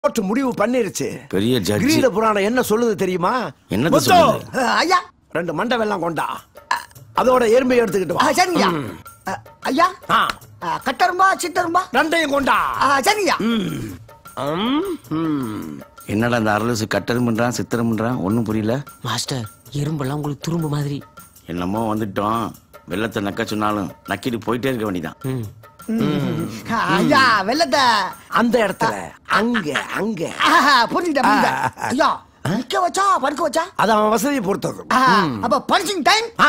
Court முடிவு பண்ணிருச்சு பெரிய ஜட்ஜி கிரீட புராணம் என்ன சொல்லுது தெரியுமா என்னது முத்து, சொல்லுது? அஹ், ஐயா ரெண்டு மண்டை வெள்ளம் கொண்டா அதோட எறும்பை எடுத்துக்கிட்டு ஆ, வா சரிங்கய்யா அஹ், ஐயா ஆ, அஹ், கட்டரும்பா சித்தரும்பா ரெண்டையும் கொண்டா ஆ, சரிங்கய்யா ம், ம். என்னடா அந்த அரலசு கட்டரும்புன்றான் சித்திரம்ன்றான் ஒன்றும் புரியல மாஸ்டர் எறும்பெல்லாம் உங்களுக்கு துரும்பு மாதிரி என்னமோ வந்துட்டோம் வெள்ளத்தை நக்க சொன்னாலும் நக்கிட்டு போயிட்டே இருக்க வேண்டியதான் அஹ், ஐயா வெள்ளத்தை அந்த இடத்துல அங்க அங்க ஆஹா, புரிஞ்சுட்டேன் புரிஞ்சுட்டேன். ஐயா நிக்க வச்சா படுக்க வச்சா அது அவன் வசதியை பொறுத்தது ஆஹா, அப்ப பஞ்சிங் டைம் ஆ.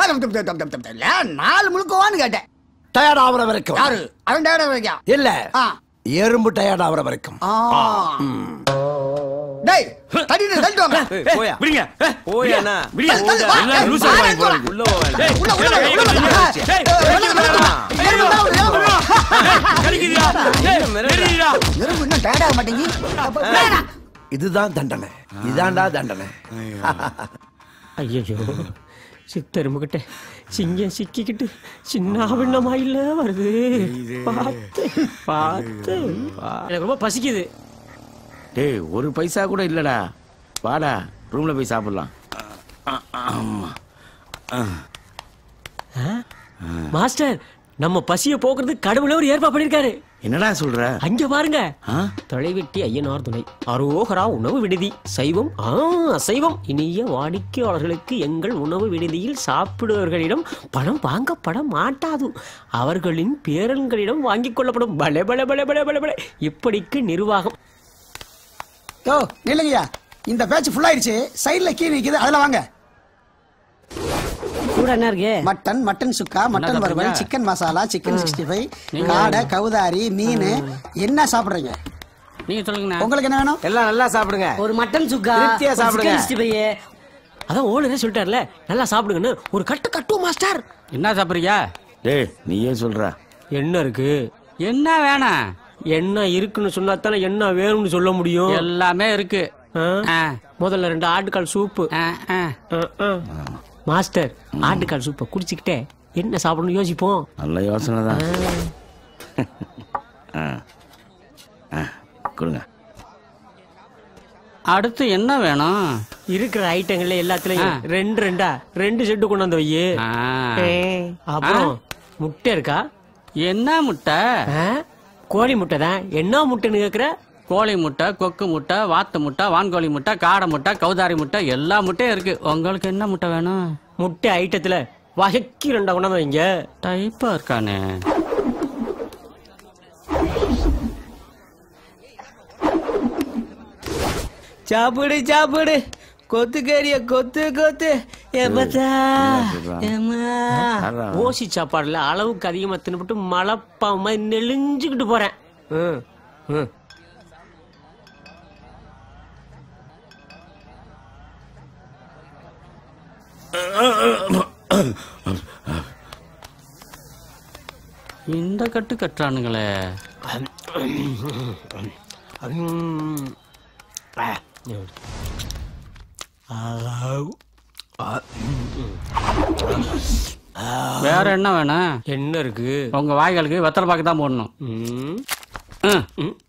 நாலு முழுக்கவான்னு கேட்டேன் டயர்ட் ஆகுற வரைக்கும் யாரு அவன் டேட வைக்கா இல்ல ஆ. எறும்பு டயர்ட் ஆகுற வரைக்கும் ஆ. டேய் தடிட்டு தள்ளிட்டு வாங்க போயா விடுங்க ஏ, போயா அண்ணா. விடுங்க. தள்ளு, வா. எல்லாம் லூசா வா, வாங்கி போறாங்க. உள்ள போக வேண்டாம். உள்ள உள்ள உள்ள, உள்ள உள்ள. ஏய், ஏய், வெளிய வா, வெளிய வா. எறும்பு மேல விடு, எறும்பு மேல விடு. கடிக்குதியா? ஏய், கடிக்குதியா? எறும்பு இன்னும் டயர்ட் ஆக மாட்டேங்கி அப்ப வேணாம். இதுதான் தண்டனை இதான்டா தண்டனை ஐயோ சித்தரும்புகிட்ட சிங்கம் சிக்கிக்கிட்டு சின்ன பின்னமா இல்ல வருது பார்த்து பார்த்து பா- எனக்கு ரொம்ப பசிக்குது டேய் ஒரு பைசா கூட இல்லடா வாடா ரூம்ல போய் சாப்பிடலாம் ஆமா மாஸ்டர் நம்ம பசிய போக்குறதுக்கு கடவுளே ஒரு ஏற்பாடு பண்ணிருக்காரு என்னடா சொல்ற அங்க பாருங்க ஆ? தொலைவெட்டி ஐயனார் துணை அரோகரா உணவு விடுதி சைவம் ஆ அசைவம் இனிய வாடிக்கையாளர்களுக்கு எங்கள் உணவு விடுதியில் சாப்பிடுவர்களிடம் பணம் வாங்கப்பட மாட்டாது அவர்களின் பேரன்களிடம் வாங்கிக் கொள்ளப்படும் பலே பலே பலே பலே பலே பலே இப்படிக்கு நிர்வாகம் யோ நில்லுங்கய்யா இந்த பேட்ச் ஃபுல் ஆயிருச்சு சைடுல கீ நிக்குது அதுல வாங்க கூட என்ன இருக்கு மட்டன் மட்டன் சுக்கா மட்டன் வறுவல் chicken masala chicken sixty five காடை கவுதாரி மீன் என்ன சாப்பிடுறீங்க நீங்க சொல்லுங்கண்ணா உங்களுக்கு என்ன வேணும் எல்லாம் நல்லா சாப்பிடுங்க ஒரு மட்டன் சுக்கா திருப்தியா சாப்பிடுங்க. அதான் ஓனரே சொல்லிட்டார்ல நல்லா சாப்பிடுங்கன்னு ஒரு கட்டு கட்டுவோம் மாஸ்டர் என்ன சாப்பிடுறீங்க டேய் நீயே சொல்ற என்ன இருக்கு என்ன வேணாம் என்ன இருக்குன்னு சொன்னா தானே என்ன வேணும்னு சொல்ல முடியும் எல்லாமே இருக்கு ஆ? ஆ, முதல்ல ரெண்டு ஆட்டுக்கால் சூப்பு ஆ, ஆ. ஆ, ஆ. மாஸ்டர் ஆட்டுக்கால் சூப்பை குடிச்சுக்கிட்டே என்ன சாப்பிடணும் யோசிப்போம் நல்ல யோசனை தான் கொடுங்க அடுத்து என்ன வேணும் இருக்கிற ஐட்டங்கள்ல எல்லாத்துலயும் ரெண்டு ரெண்டா ரெண்டு செட்டு கொண்டு வந்து வையே ஆ. அப்புறம் முட்டை இருக்கா என்ன முட்டை ஆ? கோழி முட்டை தான் என்ன முட்டைன்னு கேக்குற கோழி முட்டை கொக்கு முட்டை வாத்து முட்டை வான்கோழி முட்டை காடை முட்டை கௌதாரி முட்டை எல்லா முட்டையும் இருக்கு உங்களுக்கு என்ன முட்டை வேணும் முட்டை ஐட்டத்துல வகைக்கு ரெண்டா கொண்டாந்து வைங்க டைப்பா இருக்கானே சாப்பிடு சாப்பிடு கொத்து கறிய கொத்து கொத்து எப்பத்தா அதான். ஓசி சாப்பாடுல அளவுக்கு அதிகமா தின்னுபிட்டு மலைப்பா மாதிரி நெளிஞ்சுக்கிட்டு போறேன் ம், ம். இந்த கட்டு கட்டுறானுங்களே ம். ஆ. வேற என்ன வேணும் என்ன இருக்கு உங்க வாய்களுக்கு வெத்தலை பாக்கு தான் போடணும் ம். ம்.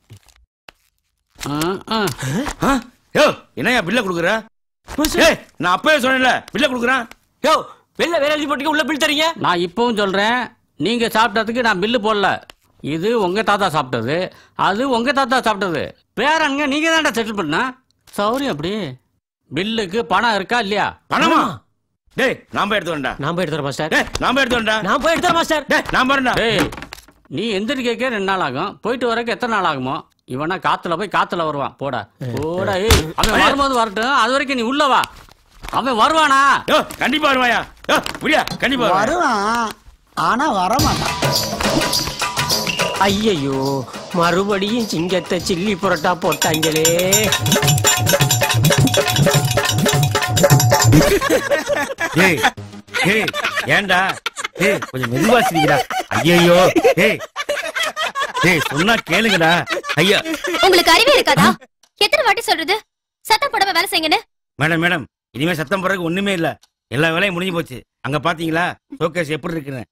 ம், ம். ஆ? யோ என்னய்யா பில்ல கொடுக்குற ஏய் நான் அப்பவே சொன்னேன்ல பில்ல கொடுக்குறேன் யோ வெளில வேற எழுதி போட்டுக்க உள்ள பில் தரீங்க நான் இப்பவும் சொல்றேன் நீங்க சாப்பிட்டதுக்கு நான் பில்லு போடல இது உங்க தாத்தா சாப்பிட்டது அது உங்க தாத்தா சாப்பிட்டது பேரங்க நீங்க தான்டா செட்டில் பண்ண சௌரியம் அப்படி பில்லுக்கு பணம் இருக்கா இல்லையா பணமா டேய் நான் போய் எடுத்து வரேன்டா நான் போய் எடுத்துறேன் மாஸ்டர் டேய் நான் போய் எடுத்து வரேன்டா நான் போய் எடுத்துறேன் மாஸ்டர் டேய் நான் போறேன்டா டேய் நீ எந்திரிக்க ரெண்டு நாள் ஆகும் போயிட்டு வரக்கு எத்தனை நாள் ஆகுமோ இவனா காத்துல போய் காத்துல வருவான் போடா போடா ஏய் அவன் வரும்போது வரட்டும் அது வரைக்கும் நீ உள்ள வா அவன் வருவானா யோ கண்டிப்பா வருவாயா யோ புரியா கண்டிப்பா வருவாயா வருவான் ஆனா வரமாட்டான் ஐயையோ மறுபடியும் சிங்கத்தை சில்லி புரோட்டா போட்டாங்களே ஏய் ஏய் ஏன்டா ஏய் கொஞ்சம் மெதுவா சிரிக்கிறா ஐயோ ஏய் ஏய் சொன்னா கேளுங்கடா ஐயா உங்களுக்கு அறிவே இருக்காதா எத்தனை வாட்டி சொல்றது சத்தம் போடாம வேலை செய்யுங்கன்னு மேடம் மேடம் இனிமே சத்தம் போடுறதுக்கு ஒண்ணுமே இல்ல எல்லா வேலையும் முடிஞ்சு போச்சு அங்க பாத்தீங்களா ஷோகேஸ் எப்படி இருக்குன்னு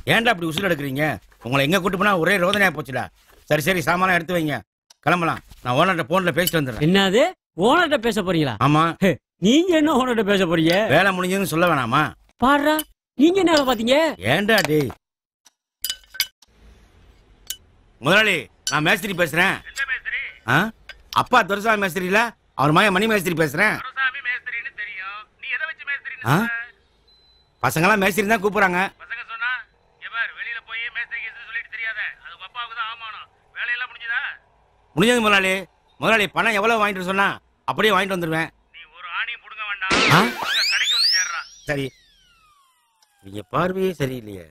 ஏன்டா அப்படி உசுல் எடுக்கிறீங்க உங்களை எங்க கூட்டு போனா ஒரே ரோதனையா போச்சுடா சரி சரி சாமான் எடுத்து வைங்க கிளம்பலாம் நான் ஓனர்கிட்ட போன்ல பேசிட்டு வந்துடுறேன் என்னது ஓனர்கிட்ட பேச போறீங்களா ஆமா நீங்க என்ன ஓனர்கிட்ட பேச போறீங்க வேலை முடிஞ்சதுன்னு சொல்ல வேணாமா பாடுறா நீங்க என்ன வேலை பாத்தீங்க ஏன்டா டேய் முதலாளி நான் மேஸ்திரி பேசுறேன் ஆ? அப்பா துரசாமி மேஸ்திரி இல்ல அவர் மகன் மணி மேஸ்திரி பேசுறேன் ஆ? பசங்கெல்லாம் மேஸ்திரி தான் கூப்பிடுறாங்க முடிஞ்சது முதலாளி முதலாளி பணம் எவ்வளவு வாங்கிட்டு வர சொன்னா அப்படியே வாங்கிட்டு வந்துருவேன் ஆ? சரி நீங்க பார்வையே சரியில்லையே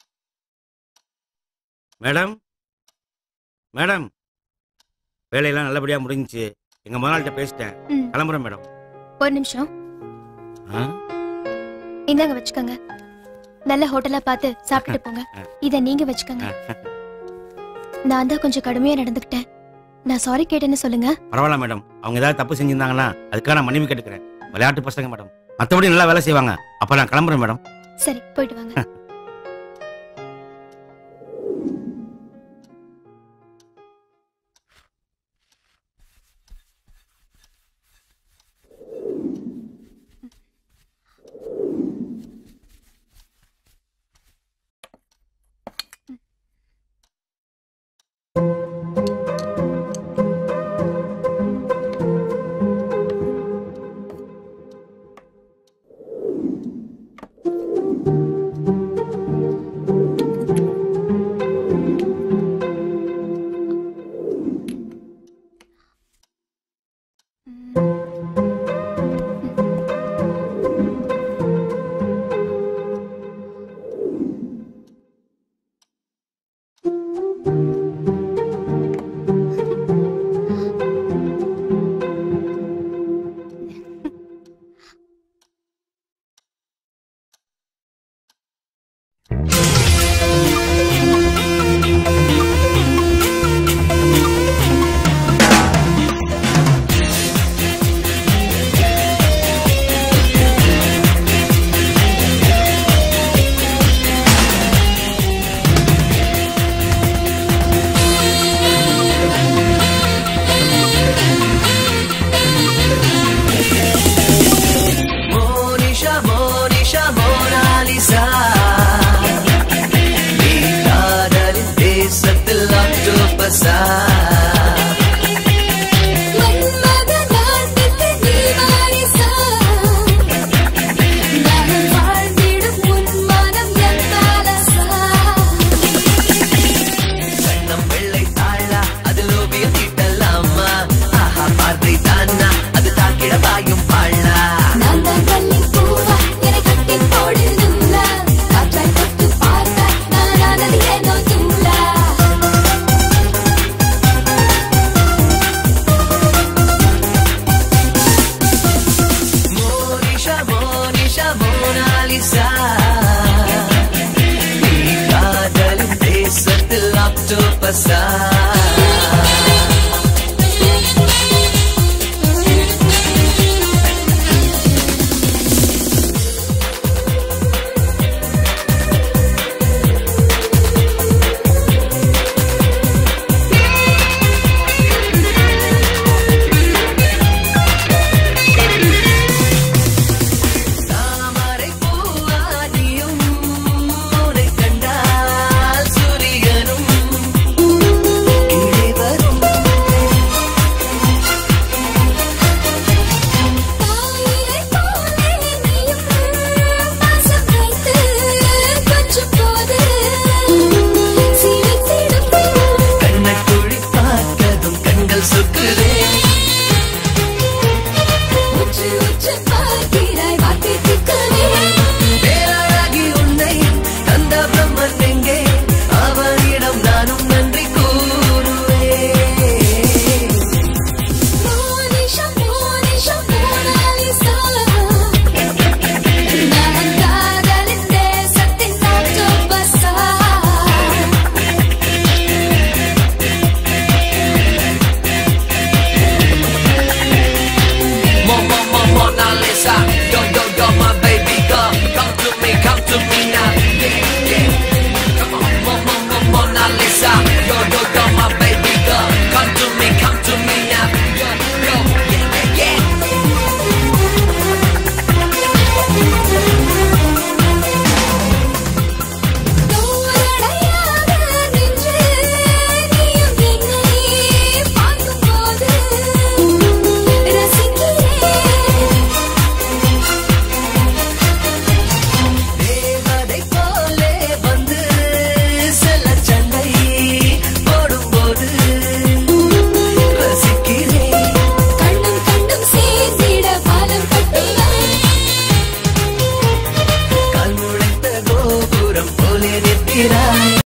மேடம் மேடம் வேலையெல்லாம் நல்லபடியா முடிஞ்சுச்சு எங்க முதலாளிட்ட பேசிட்டேன் ம். கிளம்புறேன் மேடம் ஒரு நிமிஷம் ஆ? இந்தாங்க வச்சுக்கோங்க நல்ல ஹோட்டலா பார்த்து சாப்பிட்டுட்டு போங்க இத நீங்க வச்சுக்கோங்க நான் தான் கொஞ்சம் கடுமையா நடந்துக்கிட்டேன் நான் சாரி கேட்டேன்னு சொல்லுங்க பரவாயில்ல மேடம் அவங்க ஏதாவது தப்பு செஞ்சிருந்தாங்கன்னா அதுக்காக நான் மன்னிப்பு கேட்டுக்கிறேன் விளையாட்டு பசங்க மேடம் மற்றபடி நல்லா வேலை செய்வாங்க அப்ப நான் கிளம்புறேன் மேடம் சரி போயிட்டு வாங்க மோனிஷா மோனிஷா மோனாலிசா நீ காதலின் தேசத்தில் ஆக்டோபஸா சன்னம் வெள்ளை தாழா அதில் ஓவியம் தீட்டலாமா ஆஹா பார்வை தானா அது தாக்கிட பாயும் பாழா மோனிஷா மோனிஷா மோனாலிசா நீ காதலின் தேசத்தில் ஆக்டோபஸா